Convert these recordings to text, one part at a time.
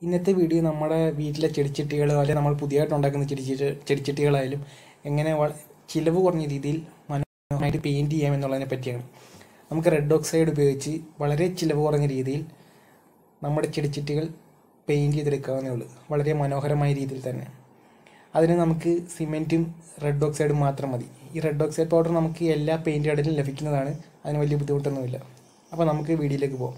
ഇന്നത്തെ വീഡിയോ നമ്മുടെ വീട്ടിലെ ചെടിച്ചട്ടികൾ അല്ലെങ്കിൽ നമ്മൾ പുതിയതായിട്ട് ഉണ്ടാക്കുന്ന ചെടിച്ചട്ടി ചെടിച്ചട്ടികളായാലും എങ്ങനെ വള- ചിലവ് കുറഞ്ഞ രീതിയിൽ മനോഹരമായിട്ട് പെയിൻറ് ചെയ്യാം എന്നുള്ളതിനെ പറ്റിയാണ് നമുക്ക് റെഡ് ഓക്സൈഡ് ഉപയോഗിച്ച് വളരെ ചിലവ് കുറഞ്ഞ രീതിയിൽ നമ്മുടെ ചെടിച്ചട്ടികൾ പെയിൻറ് ചെയ്തെടുക്കാവുന്നേ ഉള്ളൂ വളരെ മനോഹരമായ രീതിയിൽ തന്നെ അതിന് നമുക്ക് സിമെൻറ്റും റെഡ് ഓക്സൈഡും മാത്രം മതി ഈ റെഡ് ഓക്സൈഡ് പൗഡർ നമുക്ക് എല്ലാ പെയിൻറ് കടയിലും ലഭിക്കുന്നതാണ് അതിന് വലിയ ബുദ്ധിമുട്ടൊന്നുമില്ല അപ്പോൾ നമുക്ക് വീഡിയോയിലേക്ക് പോകാം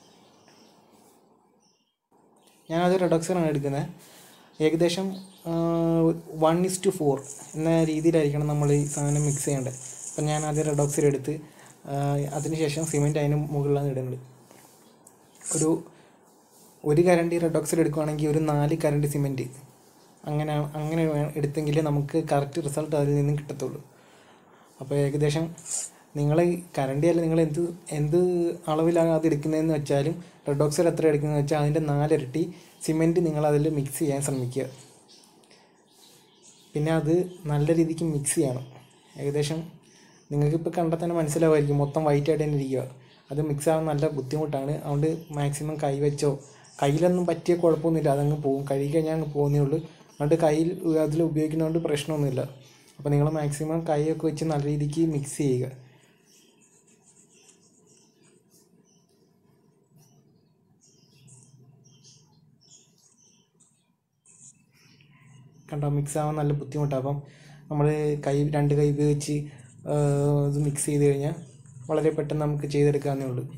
ഞാനത് റെഡ് ഓക്സൈഡാണ് എടുക്കുന്നത് ഏകദേശം വൺ ഇസ് ടു ഫോർ എന്ന രീതിയിലായിരിക്കണം നമ്മൾ ഈ സാധനം മിക്സ് ചെയ്യേണ്ടത് അപ്പം ഞാൻ ആദ്യം റെഡ് ഓക്സൈഡ് എടുത്ത് ആ, അതിനുശേഷം സിമെൻറ്റ് അതിന് മുകളിലാണ് ഇടുന്നത് ഒരു ഒരു കരണ്ടി റെഡ് ഓക്സൈഡ് എടുക്കുകയാണെങ്കിൽ ഒരു നാല് കരണ്ടി സിമെൻറ്റ് അങ്ങനെ അങ്ങനെ വേ- എടുത്തെങ്കിലേ നമുക്ക് കറക്റ്റ് റിസൾട്ട് അതിൽ നിന്നും കിട്ടത്തുള്ളൂ അപ്പോൾ ഏകദേശം നിങ്ങൾ കരണ്ടി അല്ല നിങ്ങൾ എന്ത് എന്ത് അളവിലാണ് അത് എടുക്കുന്നതെന്ന് വെച്ചാലും റെഡ് ഓക്സൈഡ് എത്ര എടുക്കുന്നതെന്ന് വെച്ചാൽ അതിൻ്റെ നാലിരട്ടി സിമെൻറ്റ് നിങ്ങൾ അതിൽ മിക്സ് ചെയ്യാൻ ശ്രമിക്കുക പിന്നെ അത് നല്ല രീതിക്ക് മിക്സ് ചെയ്യണം ഏകദേശം നിങ്ങൾക്കിപ്പോൾ കണ്ടാൽ തന്നെ മനസ്സിലാവുമായിരിക്കും മൊത്തം വൈറ്റ് ആയിട്ട് തന്നെ ഇരിക്കുക അത് മിക്സ് ആവാൻ നല്ല ബുദ്ധിമുട്ടാണ് അതുകൊണ്ട് മാക്സിമം കൈ വെച്ചോ കയ്യിലൊന്നും പറ്റിയ കുഴപ്പമൊന്നുമില്ല അതങ്ങ് പോകും കഴുകി കഴിഞ്ഞാൽ അങ്ങ് പോകുന്നേ ഉള്ളൂ അതുകൊണ്ട് കയ്യിൽ അതിൽ ഉപയോഗിക്കുന്നതുകൊണ്ട് പ്രശ്നമൊന്നുമില്ല അപ്പോൾ നിങ്ങൾ മാക്സിമം കൈയൊക്കെ വെച്ച് നല്ല രീതിക്ക് മിക്സ് ചെയ്യുക കണ്ടോ മിക്സ് ആവാൻ നല്ല ബുദ്ധിമുട്ടാണ് അപ്പം നമ്മൾ കൈ രണ്ട് കൈ ഉപയോഗിച്ച് ആ, ഇത് മിക്സ് ചെയ്ത് കഴിഞ്ഞാൽ വളരെ പെട്ടെന്ന് നമുക്ക് ചെയ്തെടുക്കാവുന്നേ ഉള്ളൂ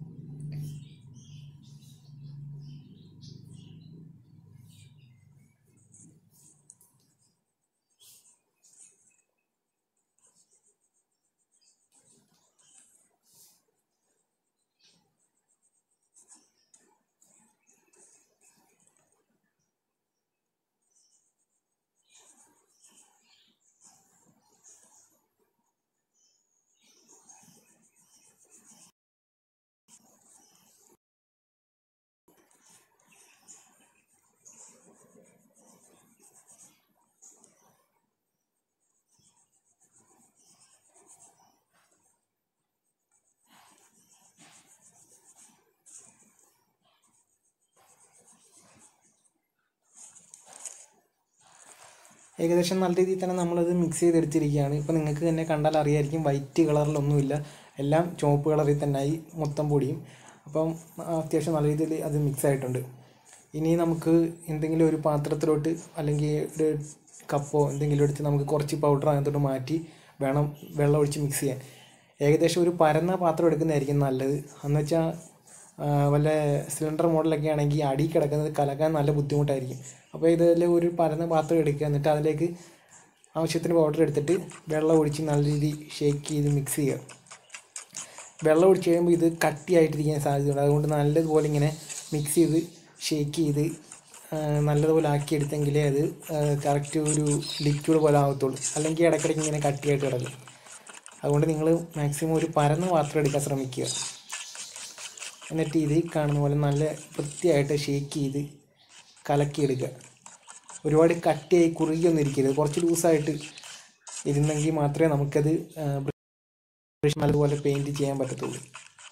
ഏകദേശം നല്ല രീതിയിൽ തന്നെ നമ്മളത് മിക്സ് ചെയ്തെടുത്തിരിക്കുകയാണ് ഇപ്പോൾ നിങ്ങൾക്ക് തന്നെ കണ്ടാൽ അറിയായിരിക്കും വൈറ്റ് കളറിലൊന്നുമില്ല എല്ലാം ചുവപ്പ് കളറിൽ തന്നെ ആയി മൊത്തം പൊടിയും അപ്പം അത്യാവശ്യം നല്ല രീതിയിൽ അത് മിക്സ് ആയിട്ടുണ്ട് ഇനി നമുക്ക് എന്തെങ്കിലും ഒരു പാത്രത്തിലോട്ട് അല്ലെങ്കിൽ ഒരു കപ്പോ എന്തെങ്കിലും എടുത്ത് നമുക്ക് കുറച്ച് പൗഡർ അതിനകത്തോട്ട് മാറ്റി വേണം വെള്ളം ഒഴിച്ച് മിക്സ് ചെയ്യാൻ ഏകദേശം ഒരു പരന്ന പാത്രം എടുക്കുന്നതായിരിക്കും നല്ലത് എന്ന് വെച്ചാൽ ആ, വല്ല സിലിണ്ടർ മോഡലൊക്കെ ആണെങ്കിൽ അടി കിടക്കുന്നത് കലക്കാൻ നല്ല ബുദ്ധിമുട്ടായിരിക്കും അപ്പോൾ ഇതിൽ ഒരു പരന്ന പാത്രം എടുക്കുക എന്നിട്ട് അതിലേക്ക് ആവശ്യത്തിന് പൗഡർ എടുത്തിട്ട് വെള്ളം ഒഴിച്ച് നല്ല രീതിയിൽ ഷേക്ക് ചെയ്ത് മിക്സ് ചെയ്യുക വെള്ളം ഒഴിച്ച് കഴിയുമ്പോൾ ഇത് കട്ടിയായിട്ടിരിക്കാൻ സാധ്യതയുണ്ട് അതുകൊണ്ട് നല്ലതുപോലെ ഇങ്ങനെ മിക്സ് ചെയ്ത് ഷേക്ക് ചെയ്ത് ആ, നല്ലതുപോലെ ആക്കിയെടുത്തെങ്കിലേ അത് കറക്റ്റ് ഒരു ലിക്വിഡ് പോലെ ആവത്തുള്ളൂ അല്ലെങ്കിൽ ഇടയ്ക്കിടയ്ക്ക് ഇങ്ങനെ കട്ടിയായിട്ട് കിടക്കും അതുകൊണ്ട് നിങ്ങൾ മാക്സിമം ഒരു പരന്ന പാത്രം എടുക്കാൻ ശ്രമിക്കുക എന്നിട്ട് ഇത് ഈ കാണുന്ന പോലെ നല്ല വൃത്തിയായിട്ട് ഷേക്ക് ചെയ്ത് കലക്കിയെടുക്കുക ഒരുപാട് കട്ടിയായി കുറുകിയൊന്നും ഇരിക്കരുത് കുറച്ച് ലൂസായിട്ട് ഇരുന്നെങ്കിൽ മാത്രമേ നമുക്കത് ആ, ബ്രഷ് നല്ലതുപോലെ പെയിൻറ് ചെയ്യാൻ പറ്റത്തുള്ളൂ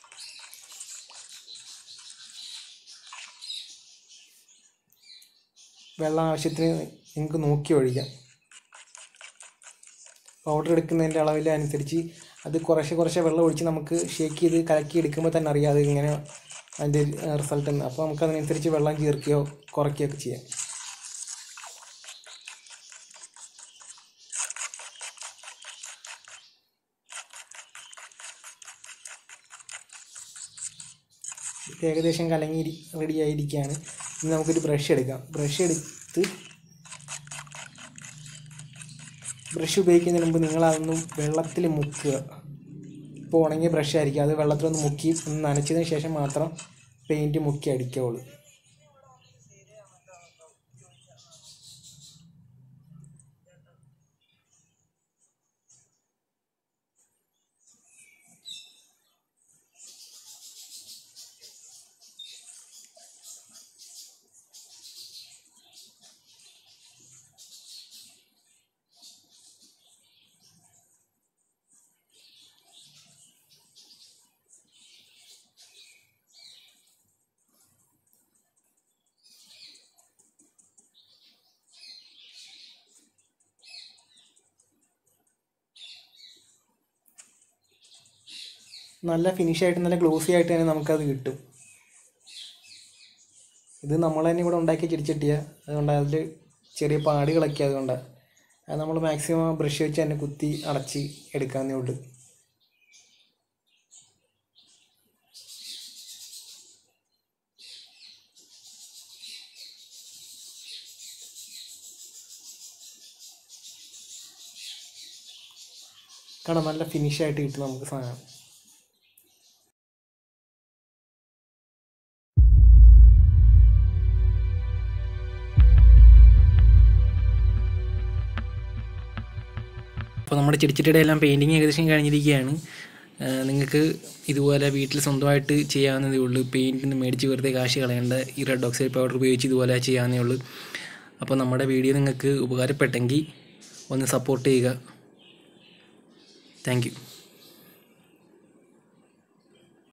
വെള്ളം ആവശ്യത്തിന് നിങ്ങൾക്ക് നോക്കി ഒഴിക്കാം പൗഡർ എടുക്കുന്നതിൻ്റെ അളവിൽ അനുസരിച്ച് അത് കുറേശ്ശെ കുറേശ്ശെ വെള്ളം ഒഴിച്ച് നമുക്ക് ഷേക്ക് ചെയ്ത് കലക്കി എടുക്കുമ്പോൾ തന്നെ അറിയാം അത് ഇങ്ങനെ അതിൻ്റെ റിസൾട്ട് എന്ന് അപ്പോൾ നമുക്ക് അതിനനുസരിച്ച് വെള്ളം ചേർക്കുകയോ കുറയ്ക്കുകയോ ഒക്കെ ചെയ്യാം ഇത് ഏകദേശം കലങ്ങി റെഡി ആയിരിക്കുകയാണ് ഇനി നമുക്കൊരു ബ്രഷ് എടുക്കാം ബ്രഷ് എടുത്ത് ബ്രഷ് ഉപയോഗിക്കുന്നതിന് മുമ്പ് നിങ്ങൾ അതൊന്നും വെള്ളത്തിൽ മുക്കുക ഇപ്പോൾ ഉണങ്ങിയ ബ്രഷ് ആയിരിക്കും അത് വെള്ളത്തിലൊന്ന് മുക്കി ഒന്ന് നനച്ചതിന് ശേഷം മാത്രം പെയിൻറ്റ് മുക്കി അടിക്കുകയുള്ളൂ നല്ല ഫിനിഷായിട്ട് നല്ല ഗ്ലോസി ആയിട്ട് തന്നെ നമുക്കത് കിട്ടും ഇത് നമ്മൾ തന്നെ ഇവിടെ ഉണ്ടാക്കിയ ചെടിച്ചട്ടിയാണ് അതുകൊണ്ട് അതിൽ ചെറിയ പാടുകളൊക്കെ അതുകൊണ്ടാണ് അത് നമ്മൾ മാക്സിമം ബ്രഷ് വെച്ച് തന്നെ കുത്തി അടച്ച് എടുക്കാവുന്നേ ഉള്ളൂ കാരണം നല്ല ഫിനിഷായിട്ട് കിട്ടും നമുക്ക് സാധനം അപ്പോൾ നമ്മുടെ ചെടിച്ചട്ടിയുടെ എല്ലാം പെയിൻറ്റിങ് ഏകദേശം കഴിഞ്ഞിരിക്കുകയാണ് നിങ്ങൾക്ക് ഇതുപോലെ വീട്ടിൽ സ്വന്തമായിട്ട് ചെയ്യാവുന്നതേ ഉള്ളൂ പെയിൻറ്റിന് മേടിച്ച് വെറുതെ കാശ് കളയേണ്ട ഈ റെഡ് ഓക്സൈഡ് പൗഡർ ഉപയോഗിച്ച് ഇതുപോലെ ചെയ്യാവുന്നേ ഉള്ളൂ അപ്പോൾ നമ്മുടെ വീഡിയോ നിങ്ങൾക്ക് ഉപകാരപ്പെട്ടെങ്കിൽ ഒന്ന് സപ്പോർട്ട് ചെയ്യുക താങ്ക് യു